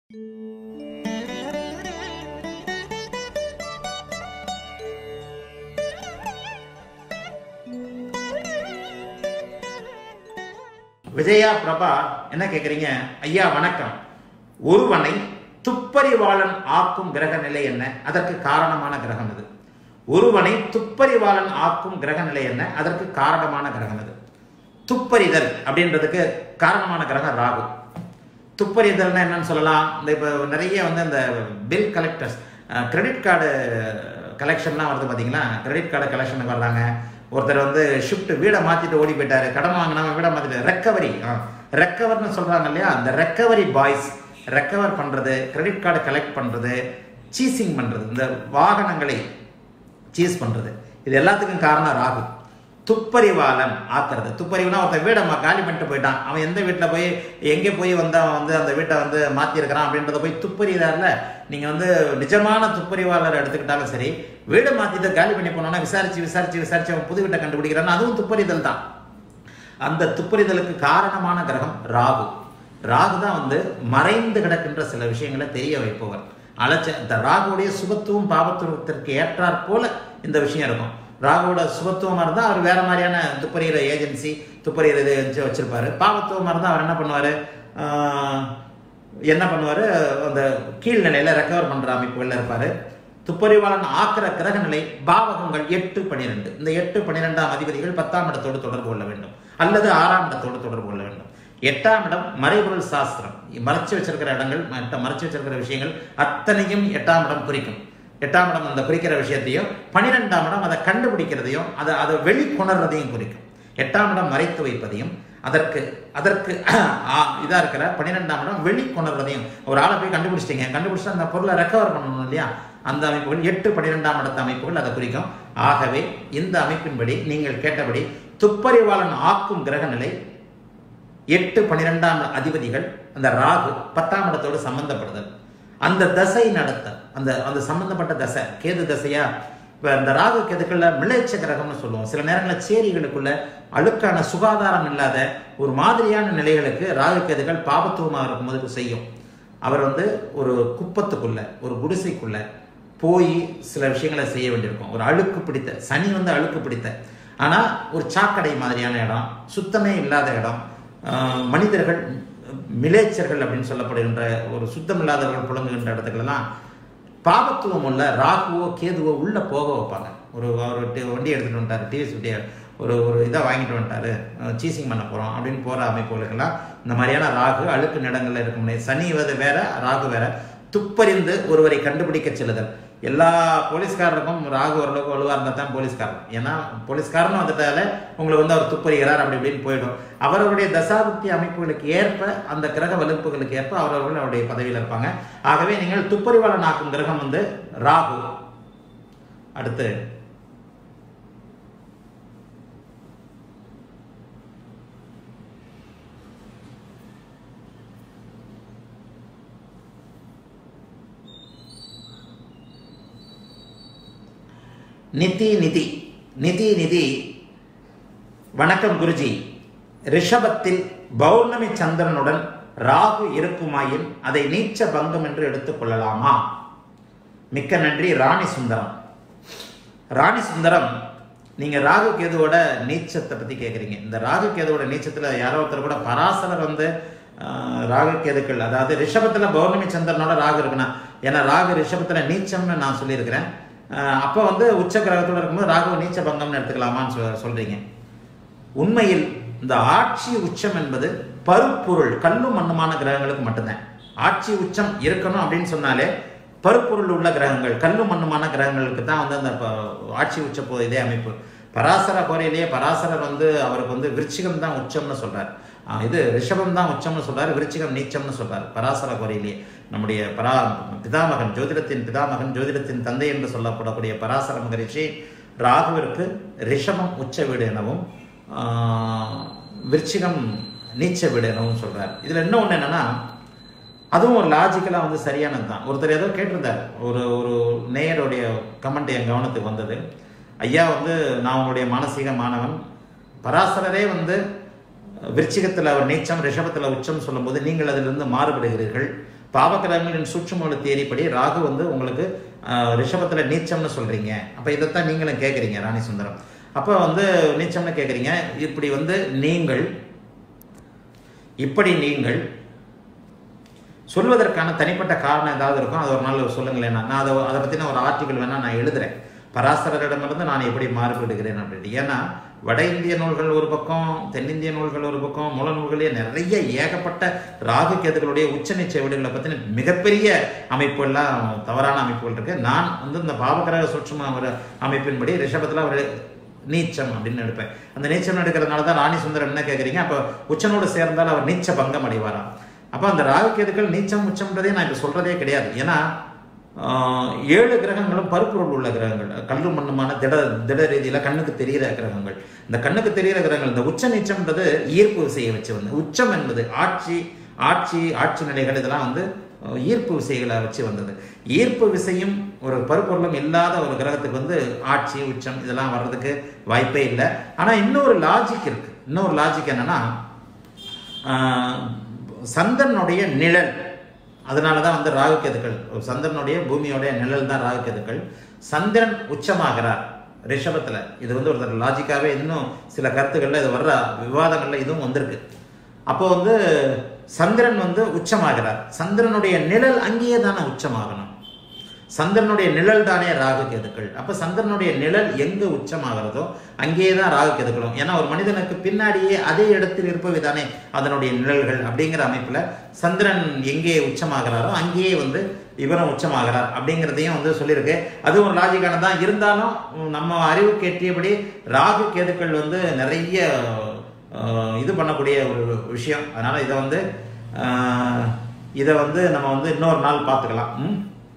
விஜயா பிரபா என்ன கேக்குறீங்க ஐயா வணக்கம் ஒருவனை துப்பறிவாளன் ஆக்கும் கிரக நிலை என்ன அதற்கு காரணமான கிரகம் இது ஒருவனை துப்பறிவாளன் ஆக்கும் கிரக நிலை என்ன அதற்கு காரணமான கிரகம் இது துப்பறிதல் அப்படின்றதுக்கு காரணமான கிரகம் ராகு துப்பறிதல்னா என்னன்னு சொல்லலாம் இந்த இப்போ நிறைய வந்து இந்த பில் கலெக்டர்ஸ் கிரெடிட் கார்டு கலெக்ஷன்லாம் வருது பார்த்தீங்களா கிரெடிட் கார்டு கலெக்ஷனுக்கு வர்றாங்க ஒருத்தர் வந்து ஷிஃப்ட் வீடை மாற்றிட்டு ஓடி போயிட்டாரு கடன் வாங்கினாம வீடை மாற்றிட்டு ரெக்கவரி ரெக்கவர்னு சொல்கிறாங்க இல்லையா அந்த ரெக்கவரி பாய்ஸ் ரெக்கவர் பண்ணுறது கிரெடிட் கார்டு கலெக்ட் பண்ணுறது சீசிங் பண்ணுறது இந்த வாகனங்களை சீஸ் பண்ணுறது இது எல்லாத்துக்கும் காரணம் ராகு துப்பறிவாளன் ஆக்குறது துப்பறிவுனா ஒருத்தன் வீடை ம- காலி பண்ணிட்டு போயிட்டான் அவன் எந்த வீட்டில் போய் எங்கே போய் வந்து அவன் வந்து அந்த வீட்டை வந்து மாற்றிருக்கிறான் அப்படின்றத போய் துப்பறிதாரில் நீங்கள் வந்து நிஜமான துப்பறிவாளர் எடுத்துக்கிட்டாலும் சரி வீடை மாற்றிட்டு காலி பண்ணி போனோன்னா விசாரிச்சு விசாரிச்சு விசாரிச்சு அவன் புது வீட்டை கண்டுபிடிக்கிறான் அதுவும் துப்பறிதல் தான் அந்த துப்பறிதலுக்கு காரணமான கிரகம் ராகு ராகு தான் வந்து மறைந்து கிடக்கின்ற சில விஷயங்களை தெரிய வைப்பவர் அழைச்ச இந்த ராகுவுடைய சுபத்துவம் பாபத்துவத்திற்கு ஏற்றாற் போல இந்த விஷயம் இருக்கும் ராகுவோட சுபத்துவமாக இருந்தால் அவர் வேற மாதிரியான துப்பறிகிற ஏஜென்சி துப்பறிகிற ஏஜென்சி வச்சிருப்பாரு பாவத்துவமாக இருந்தால் அவர் என்ன பண்ணுவார் என்ன பண்ணுவார் அந்த கீழ்நிலையில் ரெக்கவர் பண்ணுற அமைப்புகளில் இருப்பார் துப்பறிவாளன் ஆக்கிற கிரக நிலை பாவகங்கள் எட்டு பன்னிரெண்டு இந்த எட்டு பன்னிரெண்டாம் அதிபதிகள் பத்தாம் இடத்தோடு தொடர்பு கொள்ள வேண்டும் அல்லது ஆறாம் இடத்தோடு தொடர்பு கொள்ள வேண்டும் எட்டாம் இடம் மறைபொருள் சாஸ்திரம் மறைச்சு வச்சிருக்கிற இடங்கள் மற்ற மறைச்சு வச்சிருக்கிற விஷயங்கள் அத்தனையும் எட்டாம் இடம் குறிக்கும் எட்டாம் இடம் அந்த குறிக்கிற விஷயத்தையும் பன்னிரெண்டாம் இடம் அதை கண்டுபிடிக்கிறதையும் அதை அதை வெளிக்கொணர்றதையும் குறிக்கும் எட்டாம் இடம் மறைத்து வைப்பதையும் அதற்கு அதற்கு ஆ, இதா இருக்கிற பன்னிரெண்டாம் இடம் வெளிக்கொணர்றதையும் ஒரு ஆளை போய் கண்டுபிடிச்சிட்டீங்க கண்டுபிடிச்சு அந்த பொருளை ரெக்கவர் பண்ணணும் இல்லையா அந்த அமைப்புகள் எட்டு பன்னிரெண்டாம் இடத்த அமைப்புகள் அதை குறிக்கும் ஆகவே இந்த அமைப்பின்படி நீங்கள் கேட்டபடி துப்பறிவாளன் ஆக்கும் கிரக நிலை எட்டு பன்னிரெண்டாம் அதிபதிகள் அந்த ராகு பத்தாம் இடத்தோடு சம்பந்தப்படுதல் அந்த தசை நடத்த அந்த அந்த சம்பந்தப்பட்ட தசை கேது தசையா இப்போ இந்த ராகு கேதுக்கள்ல மிளைச்ச கிரகம்னு சொல்லுவோம் சில நேரங்களில் சேரிகளுக்குள்ள அழுக்கான சுகாதாரம் இல்லாத ஒரு மாதிரியான நிலைகளுக்கு ராகு கேதுகள் பாபத்துவமாக இருக்கும்போது செய்யும் அவர் வந்து ஒரு குப்பத்துக்குள்ள ஒரு குடிசைக்குள்ள போய் சில விஷயங்களை செய்ய வேண்டியிருக்கும் ஒரு அழுக்கு பிடித்த சனி வந்து அழுக்கு பிடித்த ஆனால் ஒரு சாக்கடை மாதிரியான இடம் சுத்தமே இல்லாத இடம் ஆஹ் மனிதர்கள் மிலேச்சர்கள் அப்படின்னு சொல்லப்படுகின்ற ஒரு சுத்தம் இல்லாதவர்கள் புழங்குகின்ற இடத்துக்கெல்லாம் பாபத்துவம் உள்ள ராகுவோ கேதுவோ உள்ள போக வைப்பாங்க ஒரு ஒரு டி- வண்டி எடுத்துட்டு வந்துட்டாரு டிவிஎஸ் வண்டியை ஒரு ஒரு இதை வாங்கிட்டு வந்துட்டாரு சீசிங் பண்ண போறோம் அப்படின்னு போற அமைப்புகளுக்கெல்லாம் இந்த மாதிரியான ராகு அழுக்கு நிலங்கள்ல இருக்க முடியாது சனி வது வேற ராகு வேற துப்பறிந்து ஒருவரை கண்டுபிடிக்க செல்லுதல் எல்லா போலீஸ்காரருக்கும் ராகு ஓரளவுக்கு வலுவாக இருந்தால் தான் போலீஸ்காரன் ஏன்னா போலீஸ்காரன் வந்துட்டாலே உங்களை வந்து அவர் துப்பறிகிறார் அப்படி இப்படின்னு போயிடும் அவரவருடைய தசாபுக்தி அமைப்புகளுக்கு ஏற்ப அந்த கிரக வலுப்புகளுக்கு ஏற்ப அவரவர்கள் அவருடைய பதவியில் இருப்பாங்க ஆகவே நீங்கள் துப்பறிவாளன் ஆக்கும் கிரகம் வந்து ராகு அடுத்து நிதி நிதி நிதி நிதி வணக்கம் குருஜி ரிஷபத்தில் பௌர்ணமி சந்திரனுடன் ராகு இருக்குமாயின் அதை நீச்ச பங்கம் என்று எடுத்துக்கொள்ளலாமா மிக்க நன்றி ராணி சுந்தரம் ராணி சுந்தரம் நீங்க ராகு கேதுவோட நீச்சத்தை பத்தி கேக்குறீங்க இந்த ராகு கேதுவோட நீச்சத்துல யாரோ ஒருத்தர் கூட பராசரர் வந்து ஆஹ், ராகு கேதுக்கள் அதாவது ரிஷபத்துல பௌர்ணமி சந்திரனோட ராகு இருக்குன்னா ஏன்னா ராகு ரிஷபத்துல நீச்சம்னு நான் சொல்லியிருக்கிறேன் ஆஹ், அப்போ வந்து உச்ச கிரகத்தோட இருக்கும்போது ராகு நீச்ச பங்கம்னு எடுத்துக்கலாமான்னு சொல் சொல்றீங்க உண்மையில் இந்த ஆட்சி உச்சம் என்பது பருப்பொருள் கல்லும் மண்ணுமான கிரகங்களுக்கு மட்டும்தான் ஆட்சி உச்சம் இருக்கணும் அப்படின்னு சொன்னாலே பருப்பொருள் உள்ள கிரகங்கள் கல்லும் மண்ணுமான கிரகங்களுக்கு தான் வந்து அந்த ப- ஆட்சி உச்ச போ- இதே அமைப்பு பராசர கோரையிலேயே பராசரர் வந்து அவருக்கு வந்து விருச்சிகம் தான் உச்சம்னு சொல்றார் ஆஹ் இது ரிஷபம் தான் உச்சம்னு சொல்றாரு விருச்சிகம் நீச்சம்னு சொல்றாரு பராசர கோரையிலேயே நம்முடைய பரா பிதாமகன் ஜோதிடத்தின் பிதாமகன் ஜோதிடத்தின் தந்தை என்று சொல்லப்படக்கூடிய பராசர மகரிஷி ராகுவிற்கு ரிஷபம் உச்ச வீடு எனவும் ஆஹ், விருச்சிகம் நீச்ச வீடு எனவும் சொல்றார் இதுல என்ன ஒண்ணு என்னன்னா அதுவும் ஒரு லாஜிக்கலாக வந்து சரியானது தான் ஒருத்தர் ஏதோ கேட்டிருந்தார் ஒரு ஒரு நேயருடைய கமெண்ட் என் கவனத்துக்கு வந்தது ஐயா வந்து நான் உங்களுடைய மானசீக மாணவன் பராசரரே வந்து விருச்சிகத்தில் அவர் நீச்சம் ரிஷபத்தில் உச்சம் சொல்லும்போது நீங்கள் அதிலிருந்து மாறுபடுகிறீர்கள் பாவக்கிரகங்களின் சூட்சும தேதிப்படி ராகு வந்து உங்களுக்கு ஆஹ், ரிஷபத்துல நீச்சம்னு சொல்றீங்க அப்ப இதைத்தான் நீங்களும் கேட்குறீங்க ராணி சுந்தரம் அப்போ வந்து நீச்சம்னு கேட்குறீங்க இப்படி வந்து நீங்கள் இப்படி நீங்கள் சொல்வதற்கான தனிப்பட்ட காரணம் ஏதாவது இருக்கும் அது ஒரு நாள் சொல்லுங்களேன் நான் நான் அதை அதை பற்றின ஒரு ஆர்டிக்கல் வேணால் நான் எழுதுறேன் பராசரரிடமிருந்து நான் எப்படி மாறுபடுகிறேன் அப்படின்ட்டு ஏன்னா வட இந்திய நூல்கள் ஒரு பக்கம் தென்னிந்திய நூல்கள் ஒரு பக்கம் மூல நூல்களே நிறைய ஏகப்பட்ட ராகு கேதுகளுடைய உச்ச நிச்சய வீடுகளை பற்றின மிகப்பெரிய அமைப்புகள்லாம் தவறான அமைப்புகள் இருக்கு நான் வந்து இந்த பாவகிரக சூட்சும ஒரு அமைப்பின்படி ரிஷபத்தில் ஒரு நீச்சம் அப்படின்னு எடுப்பேன் அந்த நீச்சம் எடுக்கிறதுனால தான் ராணி சுந்தரம் என்ன கேட்குறீங்க அப்போ உச்சனோடு சேர்ந்தால் அவர் நீச்ச பங்கம் அடைவாராம் அப்போ அந்த ராகு கேதுக்கள் நீச்சம் உச்சம்ன்றதே நான் இப்போ சொல்றதே கிடையாது ஏன்னா ஆஹ், ஏழு கிரகங்களும் பருப்பொருள் உள்ள கிரகங்கள் கல்லு மண்ணுமான திட திட ரீதியில் கண்ணுக்கு தெரிகிற கிரகங்கள் இந்த கண்ணுக்கு தெரிகிற கிரகங்கள் இந்த உச்ச நீச்சம்ன்றது ஈர்ப்பு விசையை வச்சு வந்து உச்சம் என்பது ஆட்சி ஆட்சி ஆட்சி நிலைகள் இதெல்லாம் வந்து அஹ், ஈர்ப்பு விசைகளை வச்சு வந்தது ஈர்ப்பு விசையும் ஒரு பருப்பொருளும் இல்லாத ஒரு கிரகத்துக்கு வந்து ஆட்சி உச்சம் இதெல்லாம் வர்றதுக்கு வாய்ப்பே இல்லை ஆனால் இன்னொரு லாஜிக் இருக்கு இன்னொரு லாஜிக் என்னன்னா ஆஹ், சந்திரனுடைய நிழல் அதனால தான் வந்து ராகுகேதுக்கள் சந்திரனுடைய பூமியோடைய நிழல் தான் ராகுகேதுக்கள் சந்திரன் உச்சமாகிறார் ரிஷபத்துல இது வந்து ஒருத்தர் லாஜிக்காவே இன்னும் சில கருத்துக்கள்ல இது வர்ற விவாதங்கள்ல இதுவும் வந்திருக்கு அப்போ வந்து சந்திரன் வந்து உச்சமாகிறார் சந்திரனுடைய நிழல் அங்கேயே தானே உச்சமாகணும் சந்திரனுடைய நிழல் தானே ராகு கேதுக்கள் அப்ப சந்திரனுடைய நிழல் எங்க உச்சமாகிறதோ அங்கேயே தான் ராகு கேதுக்களும் ஏன்னா ஒரு மனிதனுக்கு பின்னாடியே அதே இடத்தில் இருப்பவை தானே அதனுடைய நிழல்கள் அப்படிங்கிற அமைப்புல சந்திரன் எங்கே உச்சமாகிறாரோ அங்கேயே வந்து இவரும் உச்சமாகிறார் அப்படிங்கிறதையும் வந்து சொல்லியிருக்கு அது ஒரு லாஜிக்கான தான் இருந்தாலும் உம், நம்ம அறிவுக்கு எட்டியபடி ராகு கேதுக்கள் வந்து நிறைய ஆஹ், இது பண்ணக்கூடிய ஒரு விஷயம் அதனால இதை வந்து ஆஹ், இதை வந்து நம்ம வந்து இன்னொரு நாள் பார்த்துக்கலாம் ம்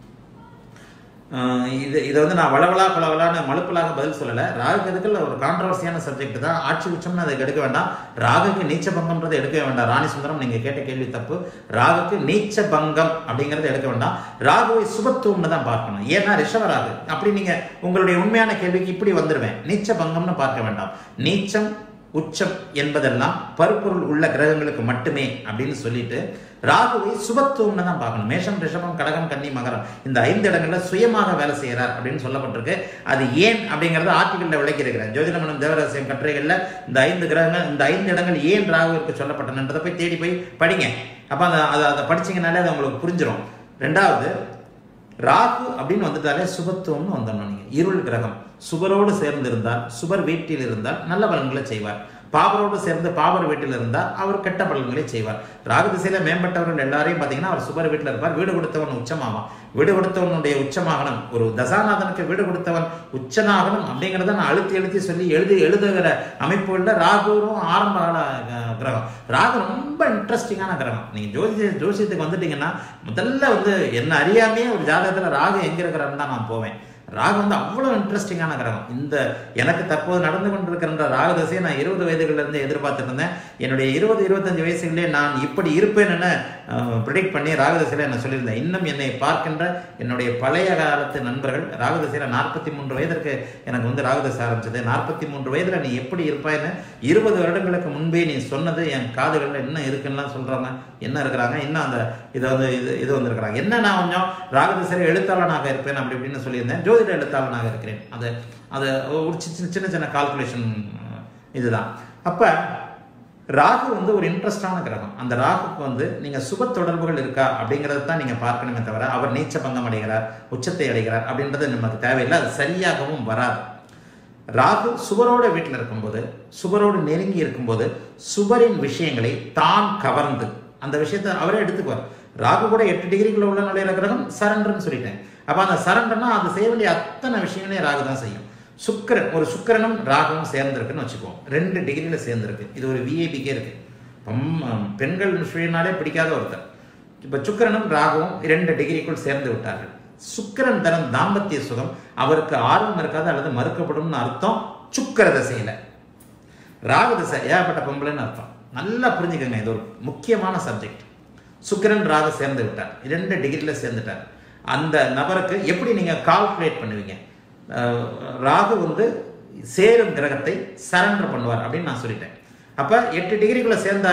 ஆஹ் இது இதை வந்து நான் வளவலா பளவலான மலுப்பலாக பதில் சொல்லலை ராகுக்கு ஒரு கான்ட்ரவர்சியான சப்ஜெக்ட் தான் ஆட்சி உச்சம்னு அதுக்கு எடுக்க வேண்டாம் ராகுக்கு நீச்ச பங்கம்ன்றது எடுக்க வேண்டாம் ராணி சுந்தரம் நீங்க கேட்ட கேள்வி தப்பு ராகுக்கு நீச்ச பங்கம் அப்படிங்கறது எடுக்க வேண்டாம் ராகுவை சுபத்துவம்னு தான் பார்க்கணும் ஏன்னா ரிஷப ராகு அப்படி நீங்க உங்களுடைய உண்மையான கேள்விக்கு இப்படி வந்துடுவேன் நீச்ச பங்கம்னு பார்க்க வேண்டாம் நீச்சம் உச்சம் என்பதெல்லாம் பருப்பொருள் உள்ள கிரகங்களுக்கு மட்டுமே அப்படின்னு சொல்லிட்டு ராகுவை சுபத்துவம்னு தான் பார்க்கணும் மேஷம் ரிஷபம் கடகம் கன்னி மகரம் இந்த ஐந்து இடங்கள்ல சுயமாக வேலை செய்கிறார் அப்படின்னு சொல்லப்பட்டிருக்கு அது ஏன் அப்படிங்கறத ஆர்டிகல்ல விளக்கி இருக்கிறேன் ஜோதிடமனம் தேவரகசியம் கட்டுரைகள்ல இந்த ஐந்து கிரகங்கள் இந்த ஐந்து இடங்கள் ஏன் ராகுவிற்கு சொல்லப்பட்டனன்றதை போய் தேடி போய் படிங்க அப்ப அந்த அதை அதை படிச்சீங்கனாலே அது உங்களுக்கு புரிஞ்சிடும் ரெண்டாவது ராகு அப்படின்னு வந்துட்டாலே சுபத்துவம்னு வந்துடணும் நீங்க இருள் கிரகம் சுபரோடு சேர்ந்து இருந்தால் சுபர் வீட்டில் இருந்தால் நல்ல பலன்களை செய்வார் பாபரோடு சேர்ந்து பாபர் வீட்டில் இருந்தால் அவர் கெட்ட பலன்களை செய்வார் ராகு திசையில மேம்பட்டவர்கள் எல்லாரையும் பார்த்தீங்கன்னா அவர் சுபர் வீட்டில் இருப்பார் வீடு கொடுத்தவன் உச்சமாவான் வீடு கொடுத்தவனுடைய உச்சமாகணும் ஒரு தசாநாதனுக்கு வீடு கொடுத்தவன் உச்சனாகணும் அப்படிங்கிறத நான் அழுத்தி அழுத்தி சொல்லி எழுதி எழுதுகிற அமைப்புகளில் ராகுவும் ஆரம்ப கால அஹ், கிரகம் ராகு ரொம்ப இன்ட்ரெஸ்டிங்கான கிரகம் நீங்க ஜோதி ஜோசியத்துக்கு வந்துட்டீங்கன்னா முதல்ல வந்து என்ன அறியாமையே ஒரு ஜாதகத்துல ராகு எங்க இருக்கிறாருன்னு தான் நான் போவேன் ராகு வந்து அவ்வளோ இன்ட்ரெஸ்டிங்கான கிரகம் இந்த எனக்கு தற்போது நடந்து கொண்டிருக்கின்ற ராகு தசையை நான் இருபது வயதுகள்ல இருந்து எதிர்பார்த்துட்டு இருந்தேன் என்னுடைய இருபது இருபத்தஞ்சு வயசுகளே நான் இப்படி இருப்பேன்னு ப்ரிடிக்ட் பண்ணி ராகு தசையில என்ன சொல்லியிருந்தேன் இன்னும் என்னை பார்க்கின்ற என்னுடைய பழைய காலத்து நண்பர்கள் ராகு தசையில நாற்பத்தி மூன்று வயதிற்கு எனக்கு வந்து ராகு தசை ஆரம்பிச்சது நாற்பத்தி மூன்று வயதுல நீ எப்படி இருப்பாய்ன்னு இருபது வருடங்களுக்கு முன்பே நீ சொன்னது என் காதுகள்ல என்ன இருக்குன்னுலாம் சொல்றாங்க என்ன இருக்கிறாங்க இன்னும் அந்த இதை வந்து இது இது வந்திருக்கிறாங்க என்ன நான் கொஞ்சம் ராகு திசையில எழுத்தாளனாக இருப்பேன் அப்படி இப்படின்னு சொல்லியிருந்தேன் ஜோதிட எழுத்தாளனாக இருக்கிறேன் அது அது ஒரு சின்ன சின்ன சின்ன கால்குலேஷன் இதுதான் அப்ப ராகு வந்து ஒரு இன்ட்ரெஸ்டான கிரகம் அந்த ராகுக்கு வந்து நீங்க சுப தொடர்புகள் இருக்கா அப்படிங்கறத தான் நீங்க பார்க்கணுமே தவிர அவர் நீச்ச பங்கம் அடைகிறார் உச்சத்தை அடைகிறார் அப்படின்றது நமக்கு தேவையில்லை அது சரியாகவும் வராது ராகு சுபரோட வீட்டில் இருக்கும்போது சுபரோடு நெருங்கி இருக்கும்போது சுபரின் விஷயங்களை தான் கவர்ந்து அந்த விஷயத்தை அவரே எடுத்துக்குவார் ராகு கூட எட்டு டிகிரிக்குள்ள உள்ள நுழையிற கிரகம் சரண்டர்னு சொல்லிட்டேன் அப்ப அந்த சரண்டர்னா அது செய்ய வேண்டிய அத்தனை விஷயங்களையும் ராகு தான் செய்யும் சுக்கிரன் ஒரு சுக்கிரனும் ராகுவும் சேர்ந்திருக்குன்னு வச்சுக்குவோம் ரெண்டு டிகிரியில சேர்ந்திருக்கு இது ஒரு விஐபிக்கே இருக்கு பம்- பெண்கள் விஷயம்னாலே பிடிக்காத ஒருத்தர் இப்ப சுக்கிரனும் ராகுவும் இரண்டு டிகிரிக்குள் சேர்ந்து விட்டார்கள் சுக்கிரன் தரும் தாம்பத்திய சுகம் அவருக்கு ஆர்வம் இருக்காது அல்லது மறுக்கப்படும்னு அர்த்தம் சுக்கிர தசையில ராகு தசை ஏகப்பட்ட பொம்பளைன்னு அர்த்தம் நல்லா புரிஞ்சுக்கங்க இது ஒரு முக்கியமான சப்ஜெக்ட் சுக்கிரன் ராகு சேர்ந்து விட்டார் இரண்டு டிகிரியில் சேர்ந்துட்டார் அந்த நபருக்கு எப்படி நீங்க கால்குலேட் பண்ணுவீங்க அஹ், ராகு வந்து சேரும் கிரகத்தை சரண்டர் பண்ணுவார் அப்படின்னு நான் சொல்லிட்டேன் அப்ப எட்டு டிகிரிக்குள்ள சேர்ந்தாலே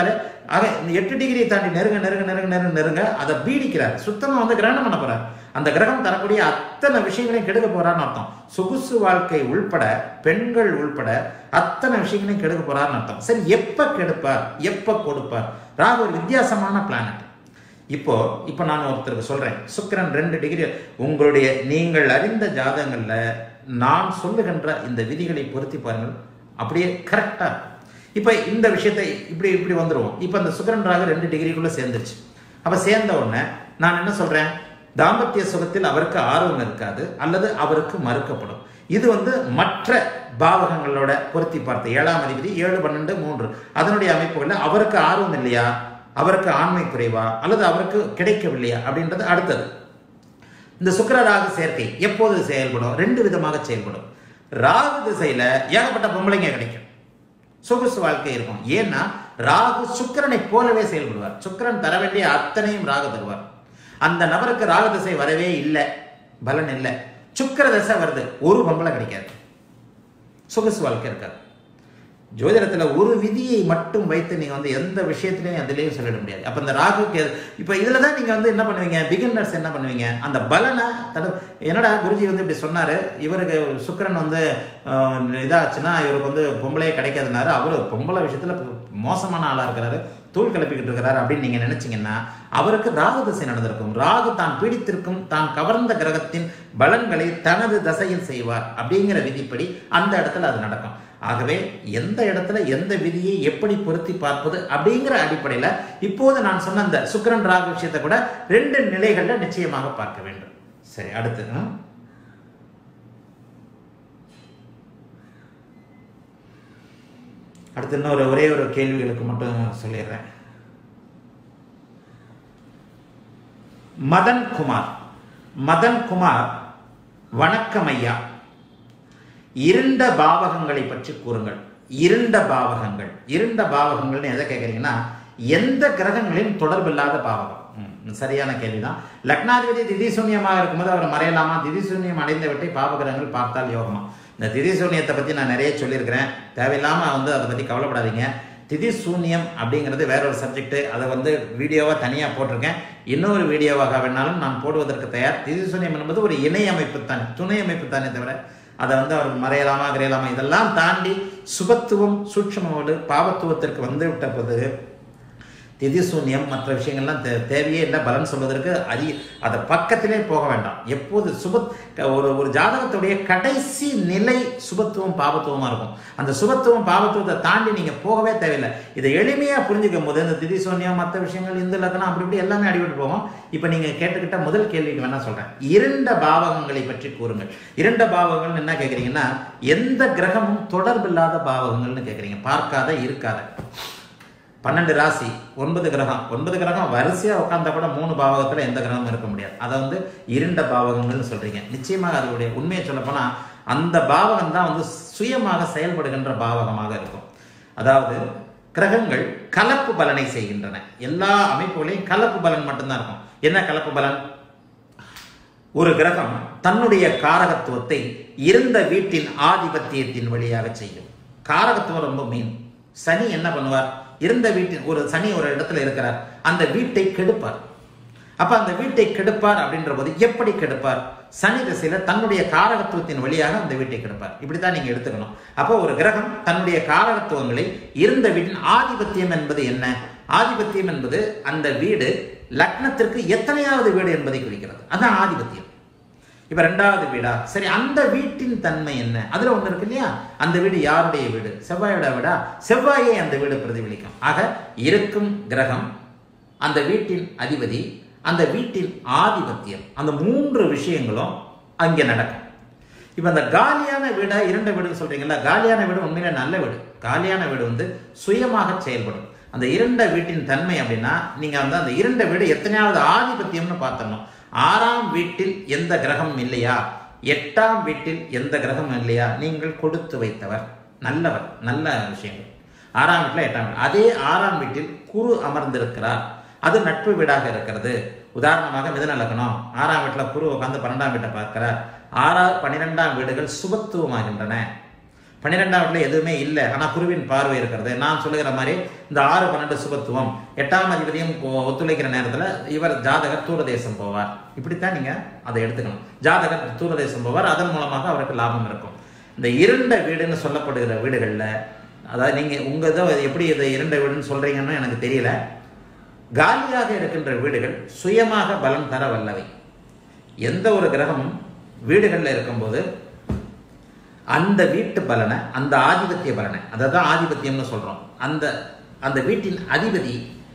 ஆக இந்த எட்டு டிகிரி தாண்டி நெருங்க நெருங்க நெருங்க நெருங்க நெருங்க அதை பீடிக்கிறார் சுத்தமா வந்து கிரகணம் பண்ண போறார் அந்த கிரகம் தரக்கூடிய அத்தனை விஷயங்களையும் கெடுக்க போறான்னு அர்த்தம் சொகுசு வாழ்க்கை உள்பட பெண்கள் உள்பட அத்தனை விஷயங்களையும் கெடுக்க போறான்னு அர்த்தம் சரி எப்ப கெடுப்பார் எப்ப கொடுப்பார் ராகு ஒரு வித்தியாசமான பிளானட் இப்போ இப்போ நான் ஒருத்தருக்கு சொல்றேன் சுக்கிரன் ரெண்டு டிகிரி உங்களுடைய நீங்கள் அறிந்த ஜாதகங்கள்ல நான் சொல்லுகின்ற இந்த விதிகளை பொருத்தி பாருங்கள் அப்படியே கரெக்டா இப்போ இந்த விஷயத்தை இப்படி இப்படி வந்துருவோம் இப்போ அந்த சுக்கிரன் ராகு ரெண்டு டிகிரிக்குள்ள சேர்ந்துருச்சு அப்ப சேர்ந்த உடனே நான் என்ன சொல்றேன் தாம்பத்திய சுகத்தில் அவருக்கு ஆர்வம் இருக்காது அல்லது அவருக்கு மறுக்கப்படும் இது வந்து மற்ற பாவகங்களோட பொருத்தி பார்த்த ஏழாம் அதிபதி ஏழு பன்னெண்டு மூன்று அதனுடைய அமைப்புகளில் அவருக்கு ஆர்வம் இல்லையா அவருக்கு ஆண்மை குறைவா அல்லது அவருக்கு கிடைக்கவில்லையா அப்படின்றது அடுத்தது இந்த சுக்கிர ராகு சேர்க்கை எப்போது செயல்படும் ரெண்டு விதமாக செயல்படும் ராகு திசையில ஏகப்பட்ட பொம்பளைங்க கிடைக்கும் சொகுசு வாழ்க்கை இருக்கும் ஏன்னா ராகு சுக்கிரனை போலவே செயல்படுவார் சுக்கிரன் தர வேண்டிய அத்தனையும் ராகு தருவார் அந்த நபருக்கு ராகு திசை வரவே இல்லை பலன் இல்லை சுக்கிர திசை வருது ஒரு பொம்பளை கிடைக்காது சொகுசு வாழ்க்கை இருக்காது ஜோதிடத்துல ஒரு விதியை மட்டும் வைத்து நீங்க வந்து எந்த விஷயத்திலையும் அதுலேயும் சொல்லிட முடியாது அப்ப இந்த ராகு கே- இப்ப இதுல தான் நீங்க வந்து என்ன பண்ணுவீங்க பிகினர்ஸ் என்ன பண்ணுவீங்க அந்த பலனை தடு என்னடா குருஜி வந்து இப்படி சொன்னாரு இவருக்கு சுக்கிரன் வந்து ஆஹ், இதாச்சுன்னா இவருக்கு வந்து பொம்பளையே கிடைக்காதுனாரு அவரு பொம்பளை விஷயத்துல மோசமான ஆளா இருக்கிறாரு தூள் கிளப்பிக்கிட்டு இருக்கிறாரு அப்படின்னு நீங்க நினைச்சீங்கன்னா அவருக்கு ராகு திசை நடந்திருக்கும் ராகு தான் பீடித்திருக்கும் தான் கவர்ந்த கிரகத்தின் பலன்களை தனது தசையில் செய்வார் அப்படிங்கிற விதிப்படி அந்த இடத்துல அது நடக்கும் ஆகவே எந்த இடத்துல எந்த விதியை எப்படி பொருத்தி பார்ப்பது அப்படிங்கிற அடிப்படையில இப்போது நான் சொன்ன அந்த சுக்கிரன் ராகு விஷயத்தை கூட ரெண்டு நிலைகள்ல நிச்சயமாக பார்க்க வேண்டும் சரி அடுத்து ஆ? அடுத்து இன்னொரு ஒரே ஒரு கேள்விகளுக்கு மட்டும் சொல்லிடுறேன் மதன் குமார் மதன் குமார் வணக்கம் ஐயா இருண்ட பாவகங்களை பற்றி கூறுங்கள் இருண்ட பாவகங்கள் இருண்ட பாவகங்கள்னு எதை கேட்குறீங்கன்னா எந்த கிரகங்களின் தொடர்பில்லாத பாவகம் ம், சரியான கேள்விதான் லக்னாதிபதி திதிசூன்யமாக இருக்கும்போது அவர் மறையலாமா திதிசூன்யம் அடைந்த விட்டை பாவகிரகங்கள் பார்த்தால் யோகமா இந்த திதிசூன்யத்தை பற்றி நான் நிறைய சொல்லியிருக்கிறேன் தேவையில்லாமல் வந்து அதை பற்றி கவலைப்படாதீங்க திதி சூன்யம் அப்படிங்கிறது வேற ஒரு சப்ஜெக்ட் அதை வந்து வீடியோவாக தனியாக போட்டிருக்கேன் இன்னொரு வீடியோவாக வேணாலும் நான் போடுவதற்கு தயார் திதி சூன்யம் என்பது ஒரு இணை அமைப்பு தான் துணை அமைப்பு தானே தவிர அதை வந்து அவர் மறையலாமா கிரையலாமா இதெல்லாம் தாண்டி சுபத்துவம் சூட்சமோடு பாவத்துவத்திற்கு வந்து விட்ட போது திதி சூன்யம் மற்ற விஷயங்கள்லாம் தே தேவையே இல்லை பலன் சொல்வதற்கு அதி அதை பக்கத்திலே போக வேண்டாம் எப்போது சுப ஒரு ஒரு ஜாதகத்துடைய கடைசி நிலை சுபத்துவம் பாவத்துவமாக இருக்கும் அந்த சுபத்துவம் பாவத்துவத்தை தாண்டி நீங்கள் போகவே தேவையில்லை இதை எளிமையாக புரிஞ்சுக்கும் போது இந்த திதி சூன்யம் மற்ற விஷயங்கள் இந்த லக்கணம் அப்படி இப்படி எல்லாமே அடிபட்டு போகும் இப்போ நீங்கள் கேட்டுக்கிட்ட முதல் கேள்விக்கு வேணா சொல்கிறேன் இரண்ட பாவகங்களை பற்றி கூறுங்கள் இரண்ட பாவகங்கள் என்ன கேட்குறீங்கன்னா எந்த கிரகமும் தொடர்பில்லாத பாவகங்கள்னு கேட்குறீங்க பார்க்காத இருக்காத பன்னெண்டு ராசி ஒன்பது கிரகம் ஒன்பது கிரகம் வரிசையா உட்காந்தா கூட மூணு பாவகத்துல எந்த கிரகமும் இருக்க முடியாது அதை வந்து இருண்ட பாவகங்கள்னு சொல்றீங்க நிச்சயமாக அதனுடைய உண்மையை சொல்ல போனா அந்த பாவகம் தான் வந்து சுயமாக செயல்படுகின்ற பாவகமாக இருக்கும் அதாவது கிரகங்கள் கலப்பு பலனை செய்கின்றன எல்லா அமைப்புகளையும் கலப்பு பலன் மட்டும்தான் இருக்கும் என்ன கலப்பு பலன் ஒரு கிரகம் தன்னுடைய காரகத்துவத்தை இருந்த வீட்டின் ஆதிபத்தியத்தின் வழியாக செய்யும் காரகத்துவம் ரொம்ப மெயின் சனி என்ன பண்ணுவார் இருந்த வீட்டின் ஒரு சனி ஒரு இடத்துல இருக்கிறார் அந்த வீட்டை கெடுப்பார் அப்ப அந்த வீட்டை கெடுப்பார் அப்படின்ற போது எப்படி கெடுப்பார் சனி திசையில தன்னுடைய காரகத்துவத்தின் வழியாக அந்த வீட்டை கெடுப்பார் இப்படித்தான் நீங்க எடுத்துக்கணும் அப்போ ஒரு கிரகம் தன்னுடைய காரகத்துவங்களை இருந்த வீட்டின் ஆதிபத்தியம் என்பது என்ன ஆதிபத்தியம் என்பது அந்த வீடு லக்னத்திற்கு எத்தனையாவது வீடு என்பதை குறிக்கிறது அதான் ஆதிபத்தியம் இப்ப ரெண்டாவது வீடா சரி அந்த வீட்டின் தன்மை என்ன அதுல ஒண்ணு இருக்கு இல்லையா அந்த வீடு யாருடைய வீடு செவ்வாயோட வீடா செவ்வாயை அந்த வீடு பிரதிபலிக்கும் ஆக இருக்கும் கிரகம் அந்த வீட்டின் அதிபதி அந்த வீட்டின் ஆதிபத்தியம் அந்த மூன்று விஷயங்களும் அங்கே நடக்கும் இப்போ அந்த காலியான வீடா இரண்ட வீடுன்னு சொல்றீங்கல்ல காலியான வீடு உண்மையில நல்ல வீடு காலியான வீடு வந்து சுயமாக செயல்படும் அந்த இரண்ட வீட்டின் தன்மை அப்படின்னா நீங்க வந்து அந்த இரண்ட வீடு எத்தனையாவது ஆதிபத்தியம்னு பார்த்தணும் ஆறாம் வீட்டில் எந்த கிரகமும் இல்லையா எட்டாம் வீட்டில் எந்த கிரகமும் இல்லையா நீங்கள் கொடுத்து வைத்தவர் நல்லவர் நல்ல விஷயங்கள் ஆறாம் வீட்டில் எட்டாம் வீடு அதே ஆறாம் வீட்டில் குரு அமர்ந்திருக்கிறார் அது நட்பு வீடாக இருக்கிறது உதாரணமாக மிதன லக்னம் ஆறாம் வீட்டில் குரு உட்காந்து பன்னெண்டாம் வீட்டை பார்க்கிறார் ஆறாவது பன்னிரெண்டாம் வீடுகள் சுபத்துவமாகின்றன பன்னிரெண்டாம் வீட்டில் எதுவுமே இல்லை ஆனால் குருவின் பார்வை இருக்கிறது நான் சொல்லுகிற மாதிரி இந்த ஆறு பன்னெண்டு சுபத்துவம் எட்டாம் அதிபதியும் ஒ- ஒத்துழைக்கிற நேரத்தில் இவர் ஜாதகர் தூரதேசம் போவார் இப்படித்தான் நீங்கள் அதை எடுத்துக்கணும் ஜாதகர் தூரதேசம் போவார் அதன் மூலமாக அவருக்கு லாபம் இருக்கும் இந்த இருண்ட வீடுன்னு சொல்லப்படுகிற வீடுகளில் அதாவது நீங்கள் உங்கள் இதை எப்படி இதை இருண்ட வீடுன்னு சொல்கிறீங்கன்னு எனக்கு தெரியல காலியாக இருக்கின்ற வீடுகள் சுயமாக பலம் தர வல்லவை எந்த ஒரு கிரகமும் வீடுகளில் இருக்கும்போது அந்த வீட்டு பலனை அந்த ஆதிபத்திய பலனை அதை தான் ஆதிபத்தியம்னு சொல்கிறோம் அந்த அந்த வீட்டின் அதிபதி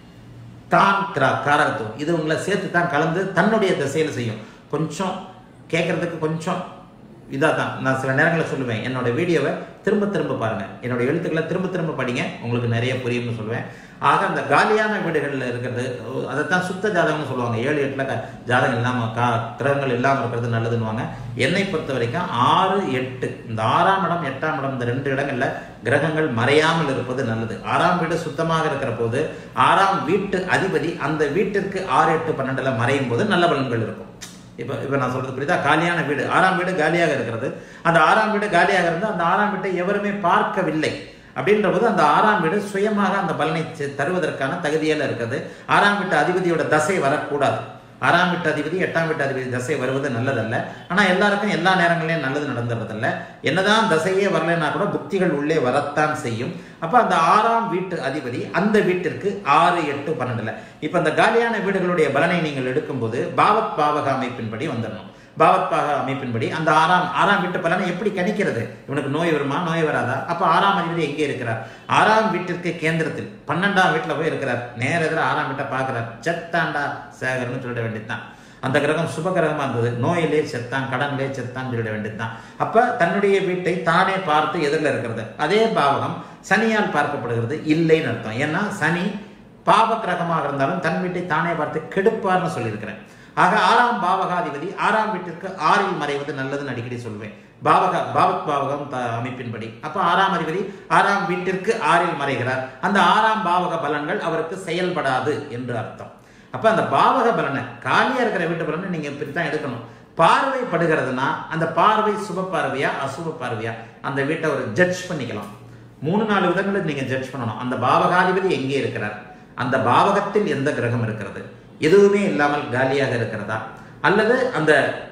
தான் கிரா- காரகத்துவம் இது உங்களை சேர்த்து தான் கலந்து தன்னுடைய திசையில் செய்யும் கொஞ்சம் கேட்குறதுக்கு கொஞ்சம் இதாக தான் நான் சில நேரங்களில் சொல்லுவேன் என்னோட வீடியோவை திரும்ப திரும்ப பாருங்கள் என்னோட எழுத்துக்களை திரும்ப திரும்ப படிங்க உங்களுக்கு நிறைய புரியும்னு சொல்லுவேன் ஆக அந்த காலியான வீடுகளில் இருக்கிறது அதைத்தான் சுத்த ஜாதகம்னு சொல்லுவாங்க ஏழு எட்டில் க- ஜாதகம் இல்லாமல் கா கிரகங்கள் இல்லாமல் இருக்கிறது நல்லதுன்னுவாங்க என்னை பொறுத்த வரைக்கும் ஆறு எட்டு இந்த ஆறாம் இடம் எட்டாம் இடம் இந்த ரெண்டு இடங்களில் கிரகங்கள் மறையாமல் இருப்பது நல்லது ஆறாம் வீடு சுத்தமாக இருக்கிற போது ஆறாம் வீட்டு அதிபதி அந்த வீட்டிற்கு ஆறு எட்டு பன்னெண்டுல மறையும் போது நல்ல பலன்கள் இருக்கும் இப்போ இப்போ நான் சொல்றது புரியுதா காலியான வீடு ஆறாம் வீடு காலியாக இருக்கிறது அந்த ஆறாம் வீடு காலியாக இருந்தால் அந்த ஆறாம் வீட்டை எவருமே பார்க்கவில்லை அப்படின்ற போது அந்த ஆறாம் வீடு சுயமாக அந்த பலனை செ- தருவதற்கான தகுதியில் இருக்குது ஆறாம் வீட்டு அதிபதியோட தசை வரக்கூடாது ஆறாம் வீட்டு அதிபதி எட்டாம் வீட்டு அதிபதி தசை வருவது நல்லதல்ல ஆனால் எல்லாருக்கும் எல்லா நேரங்களிலும் நல்லது நடந்துறதில்ல என்னதான் தசையே வரலைன்னா கூட புக்திகள் உள்ளே வரத்தான் செய்யும் அப்போ அந்த ஆறாம் வீட்டு அதிபதி அந்த வீட்டிற்கு ஆறு எட்டு பன்னெண்டுல இப்போ அந்த காலியான வீடுகளுடைய பலனை நீங்கள் எடுக்கும்போது பாவத் பாவக அமைப்பின்படி வந்துடணும் பாவத் பாவக அமைப்பின்படி அந்த ஆறாம் ஆறாம் வீட்டு பலனை எப்படி கணிக்கிறது இவனுக்கு நோய் வருமா நோய் வராதா அப்போ ஆறாம் அதிபதி எங்கே இருக்கிறார் ஆறாம் வீட்டிற்கு கேந்திரத்தில் பன்னெண்டாம் வீட்டில் போய் இருக்கிறார் நேர எதிர ஆறாம் வீட்டை பார்க்கிறார் செத்தாண்டா சேகர்னு சொல்லிட வேண்டியதுதான் அந்த கிரகம் சுப கிரகமா இருந்தது நோயிலே செத்தான் கடனிலே செத்தான் சொல்லிட வேண்டியதுதான் அப்ப தன்னுடைய வீட்டை தானே பார்த்து எதிரில் இருக்கிறது அதே பாவகம் சனியால் பார்க்கப்படுகிறது இல்லைன்னு அர்த்தம் ஏன்னா சனி பாவ கிரகமாக இருந்தாலும் தன் வீட்டை தானே பார்த்து கெடுப்பார்னு சொல்லியிருக்கிறேன் ஆக ஆறாம் பாவகாதிபதி ஆறாம் வீட்டிற்கு ஆறில் மறைவது நல்லதுன்னு அடிக்கடி சொல்வேன் பாவக பாவத் பாவகம் த- அமைப்பின்படி அப்ப ஆறாம் அதிபதி ஆறாம் வீட்டிற்கு ஆறில் மறைகிறார் அந்த ஆறாம் பாவக பலன்கள் அவருக்கு செயல்படாது என்று அர்த்தம் அப்ப அந்த பாவக பலனை காலியா இருக்கிற வீட்டு பலனை நீங்க இப்படித்தான் எடுக்கணும் பார்வை படுகிறதுனா அந்த பார்வை சுப பார்வையா அசுப பார்வையா அந்த வீட்டை ஒரு ஜட்ஜ் பண்ணிக்கலாம் மூணு நாலு விதங்களில் நீங்க ஜட்ஜ் பண்ணணும் அந்த பாவகாதிபதி எங்கே இருக்கிறார் அந்த பாவகத்தில் எந்த கிரகம் இருக்கிறது எதுவுமே இல்லாமல் காலியாக இருக்கிறதா அல்லது அந்த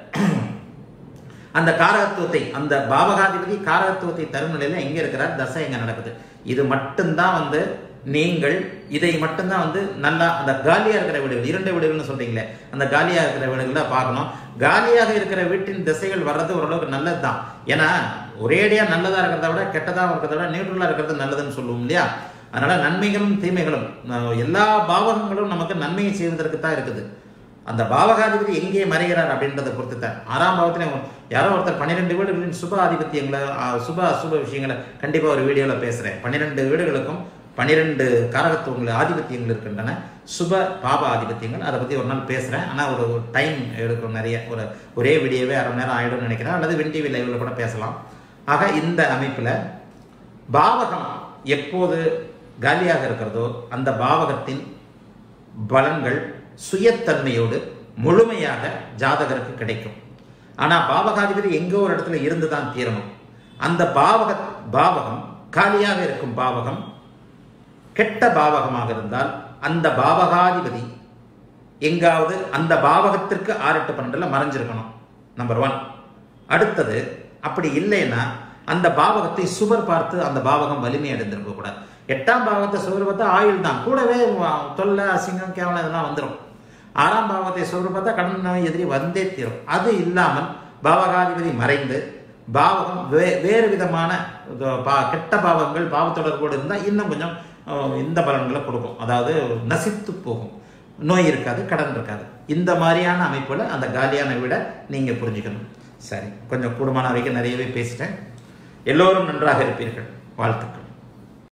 அந்த காரகத்துவத்தை அந்த பாவகாதிபதி காரகத்துவத்தை தரும் நிலையில எங்க இருக்கிறார் தசை எங்க நடக்குது இது மட்டும்தான் வந்து நீங்கள் இதை மட்டும்தான் வந்து நல்லா அந்த காலியா இருக்கிற வீடுகள் இரண்டு வீடுகள்னு சொல்றீங்களே அந்த காலியா இருக்கிற வீடுகளை பார்க்கணும் காலியாக இருக்கிற வீட்டின் திசைகள் வர்றது ஓரளவுக்கு நல்லதுதான் ஏன்னா ஒரேடியா நல்லதா இருக்கிறத விட கெட்டதா இருக்கிறத விட நியூட்ரலா இருக்கிறது நல்லதுன்னு சொல்லுவோம் இல்லையா அதனால நன்மைகளும் தீமைகளும் அஹ், எல்லா பாவகங்களும் நமக்கு நன்மையை செய்வதற்கு தான் இருக்குது அந்த பாவகாதிபதி எங்கே மறைகிறார் அப்படின்றத பொறுத்து தான் ஆறாம் பாவத்துல யாரோ ஒருத்தர் பன்னிரெண்டு வீடுகளின் சுப ஆதிபத்தியங்களை அஹ், சுப அசுப விஷயங்களை கண்டிப்பா ஒரு வீடியோல பேசுறேன் பன்னிரெண்டு வீடுகளுக்கும் பன்னிரெண்டு காரகத்துவங்கள் ஆதிபத்தியங்கள் இருக்கின்றன சுப பாப ஆதிபத்தியங்கள் அதை பத்தி ஒரு நாள் பேசுறேன் ஆனா ஒரு டைம் எடுக்கும் நிறைய ஒரு ஒரே வீடியோவே அரை மணி நேரம் ஆயிடும்னு நினைக்கிறேன் அல்லது வின் டிவி லைவ்ல கூட பேசலாம் ஆக இந்த அமைப்புல பாவகம் எப்போது காலியாக இருக்கிறதோ அந்த பாவகத்தின் பலன்கள் சுயத்தன்மையோடு முழுமையாக ஜாதகருக்கு கிடைக்கும் ஆனா பாவகாதிபதி எங்கோ ஒரு இடத்துல இருந்து தான் தீரணும் அந்த பாவக பாவகம் காலியாக இருக்கும் பாவகம் கெட்ட பாவகமாக இருந்தால் அந்த பாவகாதிபதி எங்காவது அந்த பாவகத்திற்கு ஆறு எட்டு பன்னெண்டுல மறைஞ்சிருக்கணும் நம்பர் ஒன் அடுத்தது அப்படி இல்லைன்னா அந்த பாவகத்தை சுவர் பார்த்து அந்த பாவகம் வலிமை அடைந்திருக்க கூடாது எட்டாம் பாவகத்தை சுவர் பார்த்தா ஆயுள் தான் கூடவே வ- தொல்லை அசிங்கம் கேவலம் இதெல்லாம் வந்துடும் ஆறாம் பாவத்தை சுவர் பார்த்தா கடன் நோய் எதிரி வந்தே தீரும் அது இல்லாமல் பாவகாதிபதி மறைந்து பாவகம் வே வேறு விதமான இது பா- கெட்ட பாவங்கள் பாவ தொடர்போடு இருந்தால் இன்னும் கொஞ்சம் அஹ், இந்த பலன்களை கொடுக்கும் அதாவது நசித்து போகும் நோய் இருக்காது கடன் இருக்காது இந்த மாதிரியான அமைப்புல அந்த காலியான வீடை நீங்க புரிஞ்சுக்கணும் சரி கொஞ்சம் கூடுமான வரைக்கும் நிறையவே பேசிட்டேன் எல்லோரும் நன்றாக இருப்பீர்கள் வாழ்த்துக்கள்